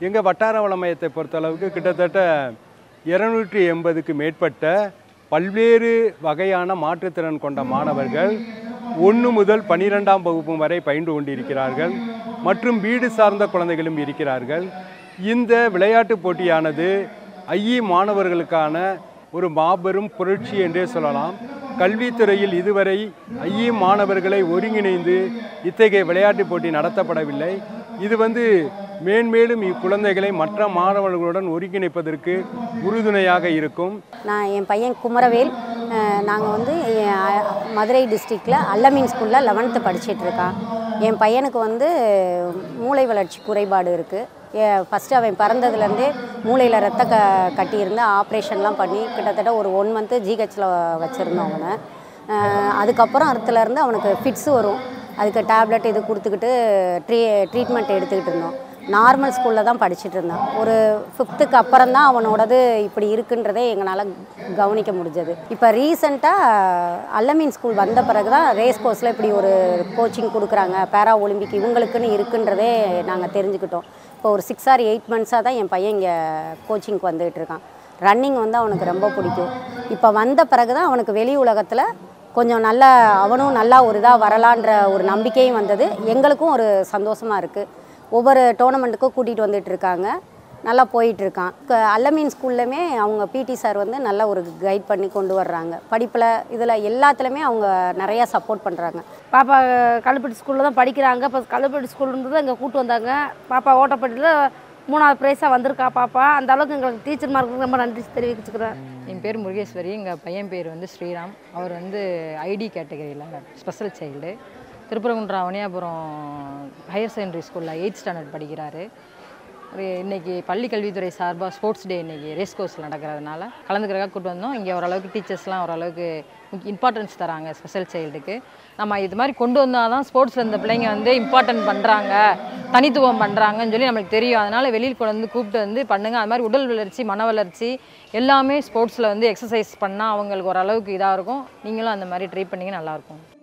எங்கள் வட்டார வள மையத்தை பொறுத்தளவுக்கு கிட்டத்தட்ட இருநூற்றி எண்பதுக்கு மேற்பட்ட பல்வேறு வகையான மாற்றுத்திறன் கொண்ட மாணவர்கள் ஒன்று முதல் பன்னிரெண்டாம் வகுப்பு வரை பயின்று கொண்டிருக்கிறார்கள் மற்றும் வீடு சார்ந்த குழந்தைகளும் இருக்கிறார்கள் இந்த விளையாட்டுப் போட்டியானது ஐஇ மாணவர்களுக்கான ஒரு மாபெரும் புரட்சி என்றே சொல்லலாம் கல்வித்துறையில் இதுவரை ஐஇ மாணவர்களை ஒருங்கிணைந்து இத்தகைய விளையாட்டுப் போட்டி நடத்தப்படவில்லை இது வந்து மேன்மேலும் இக்குழந்தைகளை மற்ற மாணவர்களுடன் ஒருங்கிணைப்பதற்கு உறுதுணையாக இருக்கும் நான் என் பையன் குமரவேல் நாங்கள் வந்து அஹ், மதுரை டிஸ்ட்ரிக்டில் அல்லமீன் ஸ்கூலில் லெவன்த்து படிச்சிட்டு இருக்கான் என் பையனுக்கு வந்து மூளை வளர்ச்சி குறைபாடு இருக்குது ஃபஸ்ட்டு அவன் பிறந்ததுலேருந்தே மூளையில் ரத்த க கட்டியிருந்து ஆப்ரேஷன்லாம் பண்ணி கிட்டத்தட்ட ஒரு ஒன் மந்த்து ஜிஹெச்சில் வச்சுருந்தோம் அவனை அஹ், அதுக்கப்புறம் அறுத்துலேருந்து அவனுக்கு ஃபிட்ஸ் வரும் அதுக்கு டேப்லெட் இது கொடுத்துக்கிட்டு ட்ரீ ட்ரீட்மெண்ட் எடுத்துக்கிட்டு இருந்தோம் நார்மல் ஸ்கூலில் தான் படிச்சுட்டு இருந்தான் ஒரு ஃபிஃப்த்துக்கு அப்புறம் தான் அவனோடது இப்படி இருக்குன்றதே எங்களால் கவனிக்க முடிஞ்சது இப்போ ரீசண்டாக அல்லமீன் ஸ்கூல் வந்த பிறகு தான் ரேஸ் கோர்ஸில் இப்படி ஒரு கோச்சிங் கொடுக்குறாங்க பேரா ஒலிம்பிக் இவங்களுக்குன்னு இருக்குன்றதே நாங்கள் தெரிஞ்சுக்கிட்டோம் இப்போ ஒரு சிக்ஸ் ஆர் எயிட் மந்த்ஸாக தான் என் பையன் இங்கே கோச்சிங்க்கு வந்துகிட்டு இருக்கான் ரன்னிங் வந்து அவனுக்கு ரொம்ப பிடிக்கும் இப்போ வந்த பிறகு தான் அவனுக்கு வெளி உலகத்தில் கொஞ்சம் நல்லா அவனும் நல்லா ஒரு இதாக வரலான்ற ஒரு நம்பிக்கையும் வந்தது எங்களுக்கும் ஒரு சந்தோஷமாக இருக்குது ஒவ்வொரு டோர்னமெண்ட்டுக்கும் கூட்டிகிட்டு வந்துட்டு இருக்காங்க நல்லா போயிட்டு இருக்கான் க- அல்லமீன் ஸ்கூல்லையுமே அவங்க பிடி சார் வந்து நல்ல ஒரு கைட் பண்ணி கொண்டு வர்றாங்க படிப்பில் இதில் எல்லாத்துலேயுமே அவங்க நிறையா சப்போர்ட் பண்ணுறாங்க பாப்பா கல்லுப்பட்டி ஸ்கூலில் தான் படிக்கிறாங்க இப்போ கல்லுப்பட்டி ஸ்கூல்ன்றது இங்கே கூட்டு வந்தாங்க பாப்பா ஓட்டப்பட்டியில் மூணாவது ப்ரைஸாக வந்திருக்கா பாப்பா அந்த அளவுக்கு எங்களுக்கு டீச்சர்மாருக்கு ரொம்ப நன்றி தெரிவிச்சுக்கிறேன் என் பேர் முருகேஸ்வரி எங்கள் பையன் பேர் வந்து ஸ்ரீராம் அவர் வந்து ஐடி கேட்டகரியில் special child Thiruparankundram Avaniyapuram higher secondary ஸ்கூலில் எயித் ஸ்டாண்டர்ட் படிக்கிறாரு ஒரு இன்னைக்கு பள்ளி கல்வித்துறை சார்பாக ஸ்போர்ட்ஸ் டே இன்னைக்கு ரேஸ் கோர்ஸ் நடக்கிறதுனால கலந்துக்கிறக்காக கூட்டு வந்தோம் இங்கே ஓரளவுக்கு டீச்சர்ஸ்லாம் ஓரளவுக்கு இம்பார்ட்டன்ஸ் தராங்க ஸ்பெஷல் சைல்டுக்கு நம்ம இது மாதிரி கொண்டு வந்தால் தான் ஸ்போர்ட்ஸில் இந்த பிள்ளைங்க வந்து இம்பார்ட்டன்ட் பண்ணுறாங்க தனித்துவம் பண்ணுறாங்கன்னு சொல்லி நம்மளுக்கு தெரியும் அதனால் வெளியில் கொண்டு வந்து கூப்பிட்டு வந்து பண்ணுங்கள் அது மாதிரி உடல் வளர்ச்சி மன வளர்ச்சி எல்லாமே ஸ்போர்ட்ஸில் வந்து எக்ஸசைஸ் பண்ணால் அவங்களுக்கு ஓரளவுக்கு இதாக இருக்கும் நீங்களும் அந்த மாதிரி ட்ரை பண்ணிங்க நல்லாயிருக்கும்